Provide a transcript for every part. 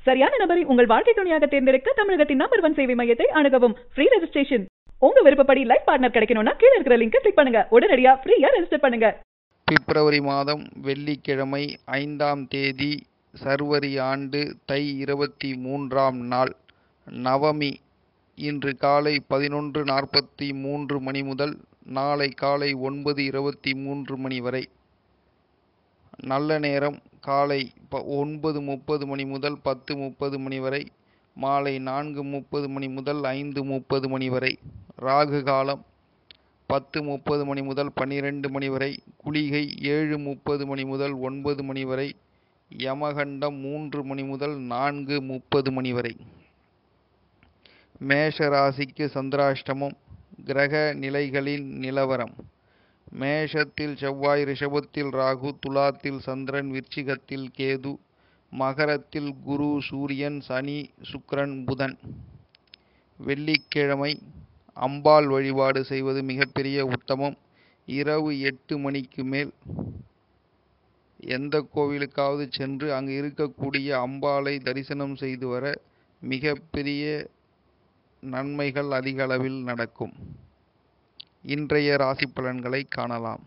சரியான நபரை உங்கள் வாழ்க்கை துணையாக தேர்ந்தெடுக்க தமிழகத்தின் நம்பர் ஒன் சேவை மையத்தை அணுகவும் ஃப்ரீ ரெஜிஸ்ட்ரேஷன் உங்க விருப்பப்படி லைஃப் பார்ட்னர் கிடைக்கணும்னா கீழ இருக்கிற லிங்கை கிளிக் பண்ணுங்க உடனடியா ஃப்ரீயா ரெஜிஸ்டர் பண்ணுங்க பிப்ரவரி மாதம் வெள்ளிக்கிழமை ஐந்தாம் தேதி சர்வரி ஆண்டு தை இருபத்தி மூன்றாம் நாள் நவமி இன்று காலை பதினொன்று நாற்பத்தி மூன்று மணி முதல் நாளை காலை ஒன்பது இருபத்தி மூன்று மணி வரை நல்ல நேரம் காலை ப ஒன்பது முப்பது மணி முதல் பத்து முப்பது மணி வரை மாலை நான்கு முப்பது மணி முதல் ஐந்து முப்பது மணி வரை ராகு காலம் பத்து முப்பது மணி முதல் பன்னிரெண்டு மணி வரை குளிகை ஏழு முப்பது மணி முதல் ஒன்பது மணி வரை யமகண்டம் மூன்று மணி முதல் நான்கு முப்பது மணி வரை மேஷ ராசிக்கு சந்திராஷ்டமம் கிரக நிலைகளின் நிலவரம் மேஷத்தில் செவ்வாய் ரிஷபத்தில் ராகு துலாத்தில் சந்திரன் விருச்சிகத்தில் கேது மகரத்தில் குரு சூரியன் சனி சுக்கிரன் புதன் வெள்ளிக்கிழமை அம்பாள் வழிபாடு செய்வது மிகப்பெரிய உத்தமம் இரவு எட்டு மணிக்கு மேல் எந்த கோவிலுக்காவது சென்று அங்கு இருக்கக்கூடிய அம்பாளை தரிசனம் செய்து வர மிகப்பெரிய நன்மைகள் அதிக அளவில் நடக்கும் இன்றைய ராசி பலன்களை காணலாம்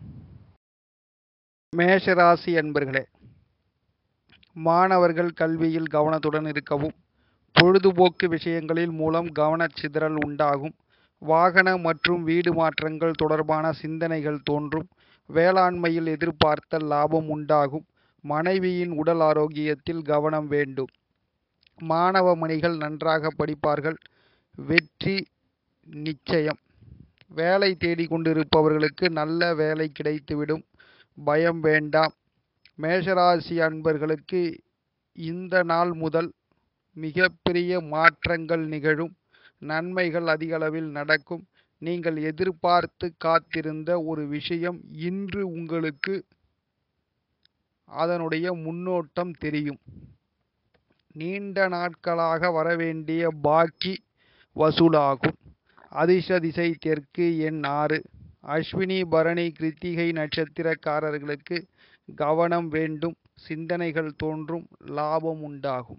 மேஷ ராசி அன்பர்களே மாணவர்கள் கல்வியில் கவனத்துடன் இருக்கவும் பொழுதுபோக்கு விஷயங்களில் மூலம் கவனச்சிதறல் உண்டாகும் வாகன மற்றும் வீடு மாற்றங்கள் தொடர்பான சிந்தனைகள் தோன்றும் வேளாண்மையில் எதிர்பார்த்த லாபம் உண்டாகும் மனைவியின் உடல் ஆரோக்கியத்தில் கவனம் வேண்டும் மாணவ மணிகள் நன்றாக படிப்பார்கள் வெற்றி நிச்சயம் வேலை தேடிக் கொண்டிருப்பவர்களுக்கு நல்ல வேலை கிடைத்துவிடும் பயம் வேண்டாம் மேஷராசி அன்பர்களுக்கு இந்த நாள் முதல் மிகப்பெரிய மாற்றங்கள் நிகழும் நன்மைகள் அதிக அளவில் நடக்கும் நீங்கள் எதிர்பார்த்து காத்திருந்த ஒரு விஷயம் இன்று உங்களுக்கு அதனுடைய முன்னோட்டம் தெரியும் நீண்ட நாட்களாக வரவேண்டிய பாக்கி வசூலாகும் அதிர்ஷ்ட திசை தெற்கு எண் ஆறு அஸ்வினி பரணி கிருத்திகை நட்சத்திரக்காரர்களுக்கு கவனம் வேண்டும் சிந்தனைகள் தோன்றும் லாபம் உண்டாகும்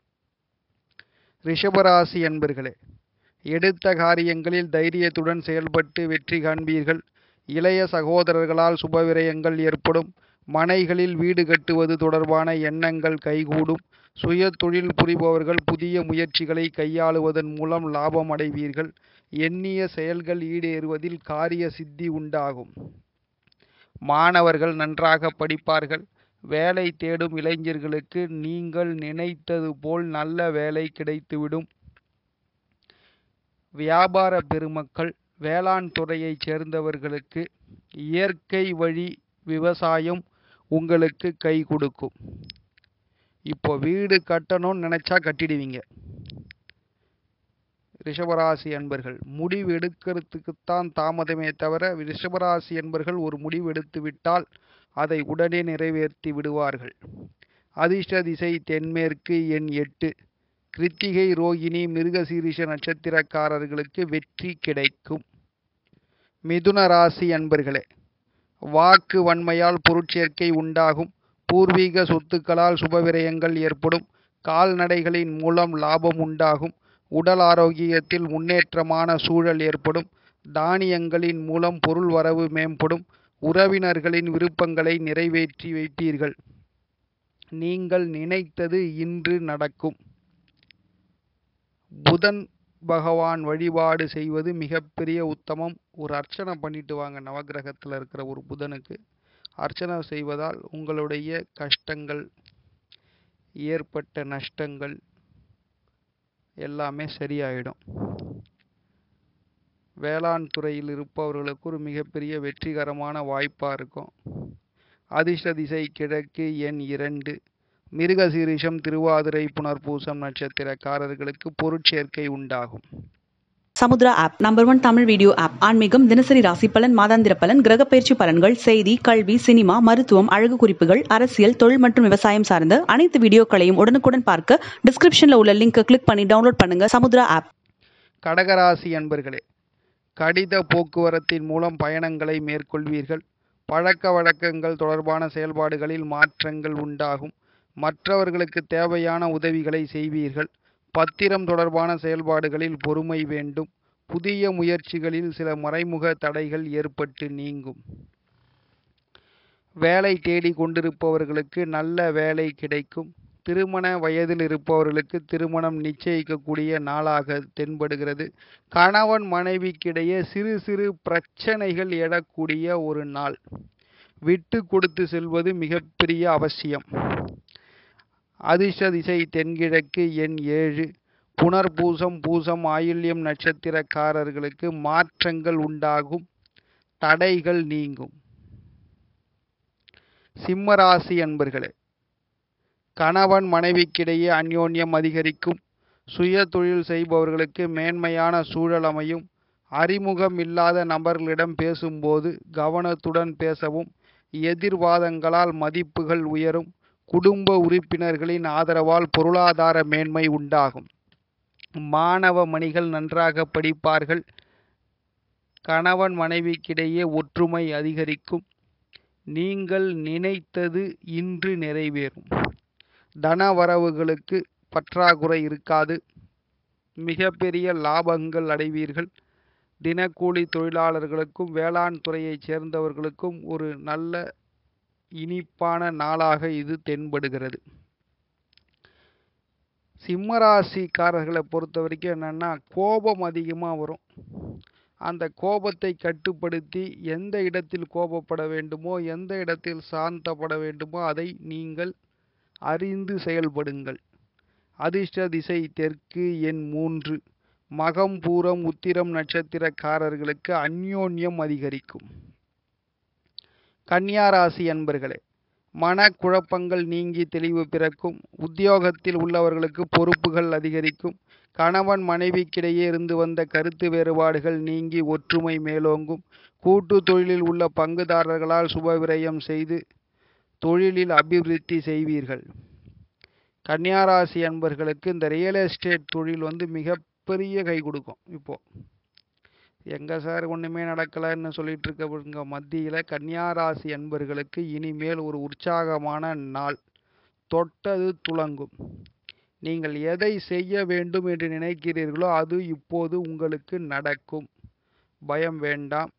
ரிஷபராசி என்பர்களே எடுத்த காரியங்களில் தைரியத்துடன் செயல்பட்டு வெற்றி காண்பீர்கள் இளைய சகோதரர்களால் சுபவிரயங்கள் ஏற்படும் மனைகளில் வீடு கட்டுவது தொடர்பான எண்ணங்கள் கைகூடும் சுய தொழில் புரிபவர்கள் புதிய முயற்சிகளை கையாளுவதன் மூலம் லாபம் அடைவீர்கள் எண்ணிய செயல்கள் ஈடேறுவதில் காரிய சித்தி உண்டாகும் மாணவர்கள் நன்றாக படிப்பார்கள் வேலை தேடும் இளைஞர்களுக்கு நீங்கள் நினைத்தது போல் நல்ல வேலை கிடைத்துவிடும் வியாபார பெருமக்கள் வேளாண் துறையைச் சேர்ந்தவர்களுக்கு இயற்கை வழி விவசாயம் உங்களுக்கு கை கொடுக்கும் இப்போ வீடு கட்டணும்னு நினைச்சா கட்டிடுவீங்க ரிஷபராசி அன்பர்கள் முடிவு எடுக்கிறதுக்குத்தான் தாமதமே தவிர ரிஷபராசி அன்பர்கள் ஒரு முடிவு எடுத்து விட்டால் அதை உடனே நிறைவேற்றி விடுவார்கள் அதிர்ஷ்ட திசை தென்மேற்கு எண் எட்டு கிருத்திகை ரோகிணி மிருகசீரிஷ நட்சத்திரக்காரர்களுக்கு வெற்றி கிடைக்கும் மிதுன ராசி அன்பர்களே வாக்கு வன்மையால் பொருட்சேர்க்கை உண்டாகும் பூர்வீக சொத்துக்களால் சுபவிரயங்கள் ஏற்படும் கால்நடைகளின் மூலம் லாபம் உண்டாகும் உடல் ஆரோக்கியத்தில் முன்னேற்றமான சூழல் ஏற்படும் தானியங்களின் மூலம் பொருள் வரவு மேம்படும் உறவினர்களின் விருப்பங்களை நிறைவேற்றி வைப்பீர்கள் நீங்கள் நினைத்தது இன்று நடக்கும் புதன் பகவான் வழிபாடு செய்வது மிகப்பெரிய உத்தமம் ஒரு அர்ச்சனை பண்ணிட்டு வாங்க நவகிரகத்தில் இருக்கிற ஒரு புதனுக்கு அர்ச்சனை செய்வதால் உங்களுடைய கஷ்டங்கள் ஏற்பட்ட நஷ்டங்கள் எல்லாமே சரியாயிடும் வேளாண் துறையில் இருப்பவர்களுக்கு ஒரு மிகப்பெரிய வெற்றிகரமான வாய்ப்பாக இருக்கும் அதிர்ஷ்ட திசை கிழக்கு எண் இரண்டு மிருகசீரிஷம் திருவாதிரை புனர்பூசம் நட்சத்திரக்காரர்களுக்கு பொருட்சேர்க்கை உண்டாகும் Samudra app number one Tamil video app ஆன்மீகம் தினசரி ராசி பலன் மாதாந்திர பலன் கிரக பயிற்சி பலன்கள் செய்தி கல்வி சினிமா மருத்துவம் அழகு குறிப்புகள் அரசியல் தொழில் மற்றும் விவசாயம் சார்ந்த அனைத்து வீடியோக்களையும் உடனுக்குடன் பார்க்க டிஸ்கிரிப்ஷன்ல உள்ள லிங்கை கிளிக் பண்ணி டவுன்லோட் பண்ணுங்க சமுத்ரா ஆப் கடகராசி அன்பர்களே கடித போக்குவரத்தின் மூலம் பயணங்களை மேற்கொள்வீர்கள் பழக்க வழக்கங்கள் தொடர்பான செயல்பாடுகளில் மாற்றங்கள் உண்டாகும் மற்றவர்களுக்கு தேவையான உதவிகளை செய்வீர்கள் பத்திரம் தொடர்பான செயல்பாடுகளில் பொறுமை வேண்டும் புதிய முயற்சிகளில் சில மறைமுக தடைகள் ஏற்பட்டு நீங்கும் வேலை தேடி கொண்டிருப்பவர்களுக்கு நல்ல வேலை கிடைக்கும் திருமண வயதில் இருப்பவர்களுக்கு திருமணம் நிச்சயிக்கக்கூடிய நாளாக தென்படுகிறது கணவன் மனைவிக்கிடையே சிறு சிறு பிரச்சனைகள் எழக்கூடிய ஒரு நாள் விட்டு கொடுத்து செல்வது மிகப்பெரிய அவசியம் அதிர்ஷ்ட திசை தென்கிழக்கு எண் ஏழு புனர்பூசம் பூசம் ஆயில்யம் நட்சத்திரக்காரர்களுக்கு மாற்றங்கள் உண்டாகும் தடைகள் நீங்கும் சிம்மராசி அன்பர்களே கணவன் மனைவிக்கிடையே அந்யோன்யம் அதிகரிக்கும் சுய தொழில் செய்பவர்களுக்கு மேன்மையான சூழல் அமையும் அறிமுகம் இல்லாத நபர்களிடம் பேசும்போது கவனத்துடன் பேசவும் எதிர்வாதங்களால் மதிப்புகள் உயரும் குடும்ப உறுப்பினர்களின் ஆதரவால் பொருளாதார மேன்மை உண்டாகும் மாணவ மணிகள் நன்றாக படிப்பார்கள் கணவன் மனைவிக்கிடையே ஒற்றுமை அதிகரிக்கும் நீங்கள் நினைத்தது இன்று நிறைவேறும் தனவரவுகளுக்கு பற்றாக்குறை இருக்காது மிகப்பெரிய லாபங்கள் அடைவீர்கள் தினக்கூலி தொழிலாளர்களுக்கும் வேளாண் துறையைச் சேர்ந்தவர்களுக்கும் ஒரு நல்ல இனிப்பான நாளாக இது தென்படுகிறது சிம்மராசிக்காரர்களை பொறுத்த வரைக்கும் என்னென்னா கோபம் அதிகமாக வரும் அந்த கோபத்தை கட்டுப்படுத்தி எந்த இடத்தில் கோபப்பட வேண்டுமோ எந்த இடத்தில் சாந்தப்பட வேண்டுமோ அதை நீங்கள் அறிந்து செயல்படுங்கள் அதிர்ஷ்ட திசை தெற்கு எண் மூன்று மகம் பூரம் உத்திரம் நட்சத்திரக்காரர்களுக்கு அந்யோன்யம் அதிகரிக்கும் கன்னியாராசி அன்பர்களே மனக்குழப்பங்கள் நீங்கி தெளிவு பிறக்கும் உத்தியோகத்தில் உள்ளவர்களுக்கு பொறுப்புகள் அதிகரிக்கும் கணவன் மனைவிக்கிடையே இருந்து வந்த கருத்து வேறுபாடுகள் நீங்கி ஒற்றுமை மேலோங்கும் கூட்டு தொழிலில் உள்ள பங்குதாரர்களால் சுபவிரயம் செய்து தொழிலில் அபிவிருத்தி செய்வீர்கள் கன்னியாராசி அன்பர்களுக்கு இந்த ரியல் எஸ்டேட் தொழில் வந்து மிகப்பெரிய கை கொடுக்கும் இப்போ எங்க சார் ஒண்ணுமே நடக்கலைன்னு சொல்லிட்டு இருக்கவங்க மத்தியில கன்னியாராசி அன்பர்களுக்கு இனிமேல் ஒரு உற்சாகமான நாள் தொட்டது துலங்கும் நீங்கள் எதை செய்ய வேண்டும் என்று நினைக்கிறீர்களோ அது இப்போது உங்களுக்கு நடக்கும் பயம் வேண்டாம்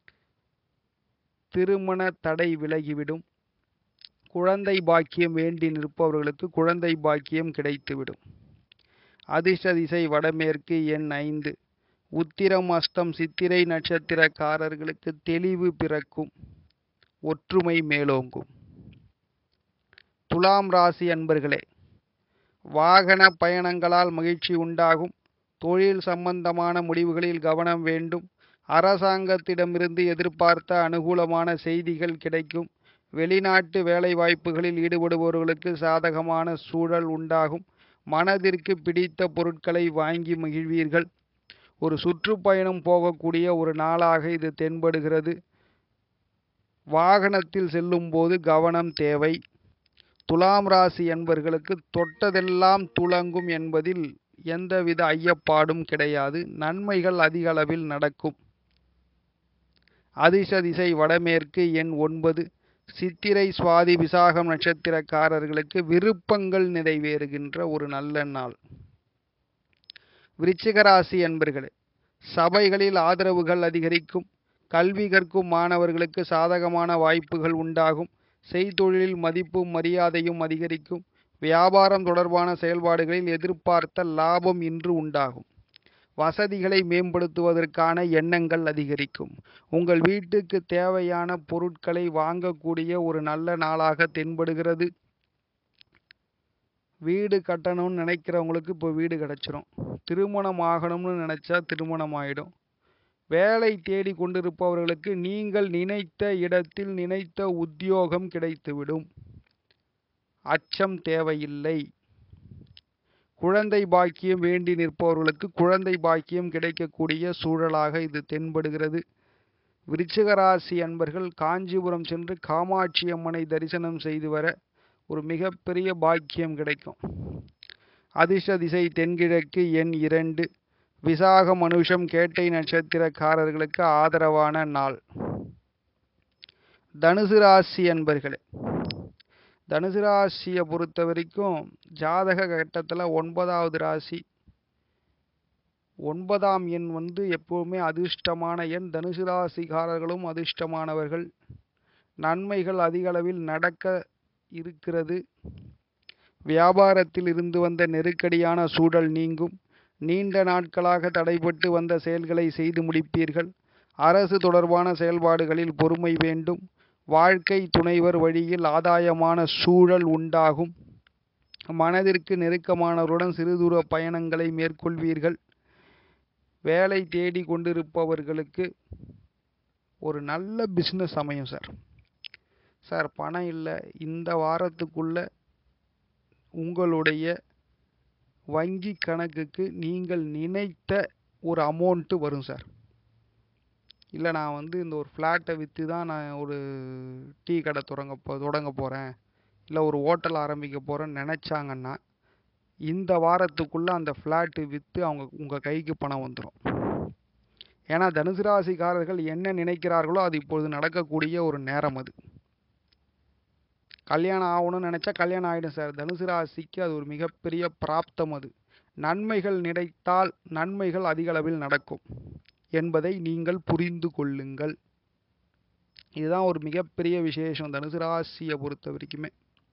திருமண தடை விலகிவிடும் குழந்தை பாக்கியம் வேண்டி நிற்பவர்களுக்கு குழந்தை பாக்கியம் கிடைத்துவிடும் அதிர்ஷ்ட திசை வடமேற்கு எண் ஐந்து உத்திரம் அஸ்தம் சித்திரை நட்சத்திரக்காரர்களுக்கு தெளிவு பிறக்கும் ஒற்றுமை மேலோங்கும் துலாம் ராசி அன்பர்களே வாகன பயணங்களால் மகிழ்ச்சி உண்டாகும் தொழில் சம்பந்தமான முடிவுகளில் கவனம் வேண்டும் அரசாங்கத்திடமிருந்து எதிர்பார்த்த அனுகூலமான செய்திகள் கிடைக்கும் வெளிநாட்டு வேலை வாய்ப்புகளில் ஈடுபடுபவர்களுக்கு சாதகமான சூழல் உண்டாகும் மனதிற்கு பிடித்த பொருட்களை வாங்கி மகிழ்வீர்கள் ஒரு சுற்றுப்பயணம் போகக்கூடிய ஒரு நாளாக இது தென்படுகிறது வாகனத்தில் செல்லும்போது கவனம் தேவை துலாம் ராசி என்பர்களுக்கு தொட்டதெல்லாம் துலங்கும் என்பதில் எந்தவித ஐயப்பாடும் கிடையாது நன்மைகள் அதிக அளவில் நடக்கும் அதிர்ஷ்ட திசை வடமேற்கு எண் ஒன்பது சித்திரை சுவாதி விசாகம் நட்சத்திரக்காரர்களுக்கு விருப்பங்கள் நிறைவேறுகின்ற ஒரு நல்ல நாள் விருச்சிக ராசி அன்பர்களே சபைகளில் ஆதரவுகள் அதிகரிக்கும் கல்வி கற்கும் மாணவர்களுக்கு சாதகமான வாய்ப்புகள் உண்டாகும் செய்தொழிலில் மதிப்பும் மரியாதையும் அதிகரிக்கும் வியாபாரம் தொடர்பான செயல்பாடுகளில் எதிர்பார்த்த லாபம் இன்று உண்டாகும் வசதிகளை மேம்படுத்துவதற்கான எண்ணங்கள் அதிகரிக்கும் உங்கள் வீட்டுக்கு தேவையான பொருட்களை வாங்கக்கூடிய ஒரு நல்ல நாளாக தென்படுகிறது வீடு கட்டணும்னு நினைக்கிறவங்களுக்கு இப்போ வீடு கிடைச்சிரும் திருமணம் ஆகணும்னு நினைச்சா திருமணம் ஆயிடும் வேலை தேடி கொண்டிருப்பவர்களுக்கு நீங்கள் நினைத்த இடத்தில் நினைத்த உத்தியோகம் கிடைத்துவிடும் அச்சம் தேவையில்லை குழந்தை பாக்கியம் வேண்டி நிற்பவர்களுக்கு குழந்தை பாக்கியம் கிடைக்கக்கூடிய சூழலாக இது தென்படுகிறது விருச்சிக ராசி அன்பர்கள் காஞ்சிபுரம் சென்று காமாட்சி அம்மனை தரிசனம் செய்து வர ஒரு மிகப்பெரிய பாக்கியம் கிடைக்கும் அதிர்ஷ்ட திசை தென்கிழக்கு எண் இரண்டு விசாக மனுஷம் கேட்டை நட்சத்திரக்காரர்களுக்கு ஆதரவான நாள் தனுசு ராசி அன்பர்களே தனுசு ராசியை பொறுத்த வரைக்கும் ஜாதக கட்டத்தில் ஒன்பதாவது ராசி ஒன்பதாம் எண் வந்து எப்பவுமே அதிர்ஷ்டமான எண் தனுசு ராசிக்காரர்களும் அதிர்ஷ்டமானவர்கள் நன்மைகள் அதிக அளவில் நடக்க இருக்கிறது வியாபாரத்தில் இருந்து வந்த நெருக்கடியான சூழல் நீங்கும் நீண்ட நாட்களாக தடைபட்டு வந்த செயல்களை செய்து முடிப்பீர்கள் அரசு தொடர்பான செயல்பாடுகளில் பொறுமை வேண்டும் வாழ்க்கை துணைவர் வழியில் ஆதாயமான சூழல் உண்டாகும் மனதிற்கு நெருக்கமானவருடன் சிறுதூர பயணங்களை மேற்கொள்வீர்கள் வேலை தேடி கொண்டிருப்பவர்களுக்கு ஒரு நல்ல பிஸ்னஸ் அமையும் சார் சார் பணம் இல்லை இந்த வாரத்துக்குள்ள உங்களுடைய வங்கி கணக்குக்கு நீங்கள் நினைத்த ஒரு அமௌண்ட்டு வரும் சார் இல்லை நான் வந்து இந்த ஒரு ஃப்ளாட்டை விற்று தான் நான் ஒரு டீ கடை தொடங்க போ தொடங்க போகிறேன் இல்லை ஒரு ஹோட்டல் ஆரம்பிக்க போகிறேன்னு நினச்சாங்கன்னா இந்த வாரத்துக்குள்ளே அந்த ஃப்ளாட்டு விற்று அவங்க உங்கள் கைக்கு பணம் வந்துடும் ஏன்னா தனுசு ராசிக்காரர்கள் என்ன நினைக்கிறார்களோ அது இப்பொழுது நடக்கக்கூடிய ஒரு நேரம் அது கல்யாணம் ஆகணும்னு நினச்சா கல்யாணம் ஆகிடும் சார் தனுசு ராசிக்கு அது ஒரு மிகப்பெரிய பிராப்தம் அது நன்மைகள் நினைத்தால் நன்மைகள் அதிக அளவில் நடக்கும் என்பதை நீங்கள் புரிந்து கொள்ளுங்கள் இதுதான் ஒரு மிகப்பெரிய விசேஷம் தனுசு ராசியை பொறுத்த வரைக்குமே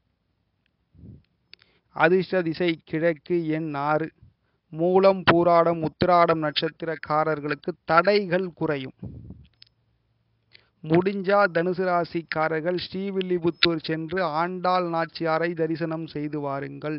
அதிர்ஷ்ட திசை கிழக்கு எண் ஆறு மூலம் பூராடம் உத்திராடம் நட்சத்திரக்காரர்களுக்கு தடைகள் குறையும் முடிஞ்சா தனுசு ராசிக்காரர்கள் ஸ்ரீவில்லிபுத்தூர் சென்று ஆண்டாள் நாச்சியாரை தரிசனம் செய்து வாருங்கள்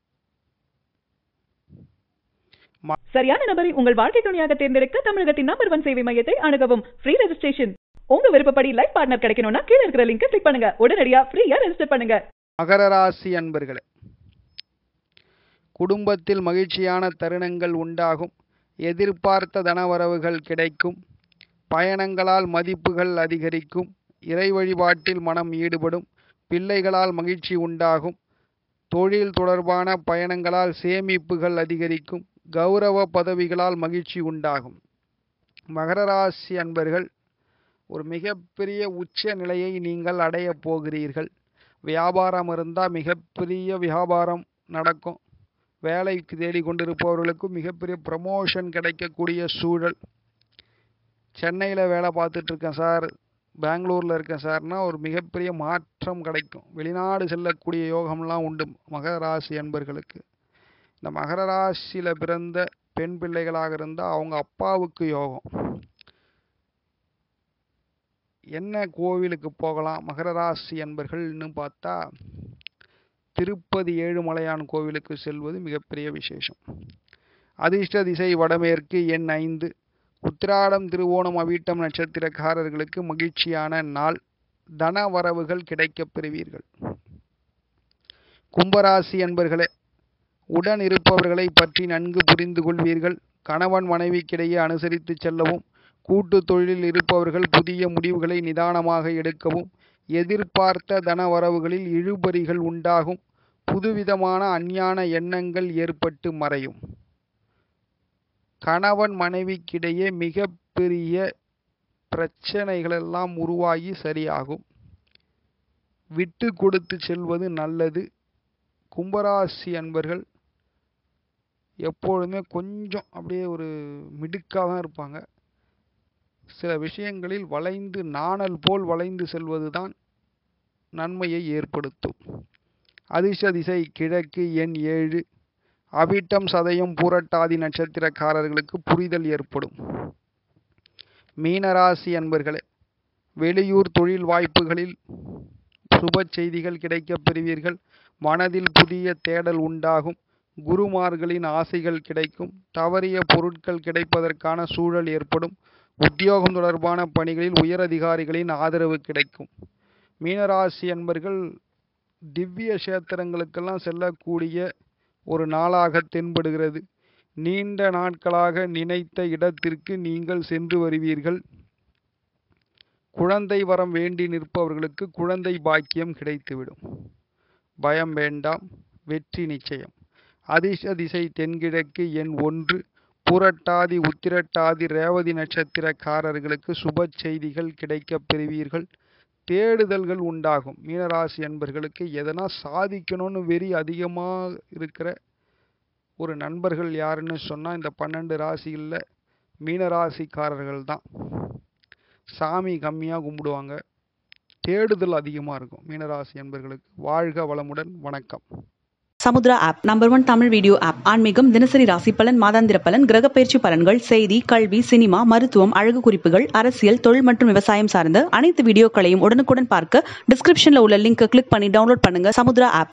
சரியான நபரை உங்கள் வாழ்க்கை துணையாக தேர்ந்தெடுக்க தமிழகத்தின் நம்பர் ஒன் சேவை மையத்தை அணுகவும் ஃப்ரீ ரெஜிஸ்ட்ரேஷன் உங்க விருப்பப்படி லைஃப் பார்ட்னர் கிடைக்கணும்னா கீழ இருக்கிற லிங்கை கிளிக் பண்ணுங்க உடனடியா ஃப்ரீயா ரெஜிஸ்டர் பண்ணுங்க மகர ராசி அன்பர்களே குடும்பத்தில் மகிழ்ச்சியான தருணங்கள் உண்டாகும் எதிர்பார்த்த தனவரவுகள் கிடைக்கும் பயணங்களால் மதிப்புகள் அதிகரிக்கும் இறை வழிபாட்டில் மனம் ஈடுபடும் பிள்ளைகளால் மகிழ்ச்சி உண்டாகும் தொழில் தொடர்பான பயணங்களால் சேமிப்புகள் அதிகரிக்கும் கௌரவ பதவிகளால் மகிழ்ச்சி உண்டாகும் மகர ராசி அன்பர்கள் ஒரு மிகப்பெரிய உச்ச நிலையை நீங்கள் அடையப் போகிறீர்கள் வியாபாரம் இருந்தால் மிகப்பெரிய வியாபாரம் நடக்கும் வேலைக்கு தேடிக் கொண்டிருப்பவர்களுக்கும் மிகப்பெரிய ப்ரமோஷன் கிடைக்கக்கூடிய சூழல் சென்னையில் வேலை பார்த்துட்டு இருக்கேன் சார் பெங்களூரில் இருக்கேன் சார்னா ஒரு மிகப்பெரிய மாற்றம் கிடைக்கும் வெளிநாடு செல்லக்கூடிய யோகம்லாம் உண்டு மகர ராசி அன்பர்களுக்கு இந்த மகர ராசியில் பிறந்த பெண் பிள்ளைகளாக இருந்தால் அவங்க அப்பாவுக்கு யோகம் என்ன கோவிலுக்கு போகலாம் மகர ராசி அன்பர்கள்னு பார்த்தா திருப்பதி ஏழுமலையான் கோவிலுக்கு செல்வது மிகப்பெரிய விசேஷம் அதிர்ஷ்ட திசை வடமேற்கு எண் ஐந்து உத்திராடம் திருவோணம் அவிட்டம் நட்சத்திரக்காரர்களுக்கு மகிழ்ச்சியான நாள் தன வரவுகள் கிடைக்கப் பெறுவீர்கள் கும்பராசி அன்பர்களே உடன் இருப்பவர்களை பற்றி நன்கு புரிந்து கொள்வீர்கள் கணவன் மனைவிக்கிடையே அனுசரித்து செல்லவும் கூட்டு தொழிலில் இருப்பவர்கள் புதிய முடிவுகளை நிதானமாக எடுக்கவும் எதிர்பார்த்த தன வரவுகளில் இழுபறிகள் உண்டாகும் புதுவிதமான அஞ்ஞான எண்ணங்கள் ஏற்பட்டு மறையும் கணவன் மனைவிக்கிடையே மிகப்பெரிய பிரச்சனைகளெல்லாம் உருவாகி சரியாகும் விட்டு கொடுத்து செல்வது நல்லது கும்பராசி அன்பர்கள் எப்பொழுதுமே கொஞ்சம் அப்படியே ஒரு மிடுக்காக தான் இருப்பாங்க சில விஷயங்களில் வளைந்து நாணல் போல் வளைந்து செல்வதுதான் நன்மையை ஏற்படுத்தும் அதிர்ஷ்ட திசை கிழக்கு எண் ஏழு அவிட்டம் சதயம் பூரட்டாதி நட்சத்திரக்காரர்களுக்கு புரிதல் ஏற்படும் மீனராசி அன்பர்களே வெளியூர் தொழில் வாய்ப்புகளில் சுப செய்திகள் கிடைக்கப் பெறுவீர்கள் மனதில் புதிய தேடல் உண்டாகும் குருமார்களின் ஆசைகள் கிடைக்கும் தவறிய பொருட்கள் கிடைப்பதற்கான சூழல் ஏற்படும் உத்தியோகம் தொடர்பான பணிகளில் உயரதிகாரிகளின் ஆதரவு கிடைக்கும் மீனராசி அன்பர்கள் திவ்ய கஷேத்திரங்களுக்கெல்லாம் செல்லக்கூடிய ஒரு நாளாக தென்படுகிறது நீண்ட நாட்களாக நினைத்த இடத்திற்கு நீங்கள் சென்று வருவீர்கள் குழந்தை வரம் வேண்டி நிற்பவர்களுக்கு குழந்தை பாக்கியம் கிடைத்துவிடும் பயம் வேண்டாம் வெற்றி நிச்சயம் அதிர்ஷ்ட திசை தென்கிழக்கு எண் ஒன்று புரட்டாதி உத்திரட்டாதி ரேவதி நட்சத்திரக்காரர்களுக்கு சுப செய்திகள் கிடைக்கப் பெறுவீர்கள் தேடுதல்கள் உண்டாகும் மீனராசி அன்பர்களுக்கு எதனா சாதிக்கணும்னு வெறி அதிகமாக இருக்கிற ஒரு நண்பர்கள் யாருன்னு சொன்னால் இந்த பன்னெண்டு ராசிகளில் மீனராசிக்காரர்கள் தான் சாமி கம்மியாக கும்பிடுவாங்க தேடுதல் அதிகமாக இருக்கும் மீனராசி அன்பர்களுக்கு வாழ்க வளமுடன் வணக்கம் Samudra app number one Tamil video app ஆன்மீகம் தினசரி ராசி பலன் மாதாந்திர பலன் கிரக பயிற்சி பலன்கள் செய்தி கல்வி சினிமா மருத்துவம் அழகு குறிப்புகள் அரசியல் தொழில் மற்றும் விவசாயம் சார்ந்த அனைத்து வீடியோக்களையும் உடனுக்குடன் பார்க்க டிஸ்கிரிப்ஷன்ல உள்ள லிங்கை கிளிக் பண்ணி டவுன்லோட் பண்ணுங்க சமுத்ரா ஆப்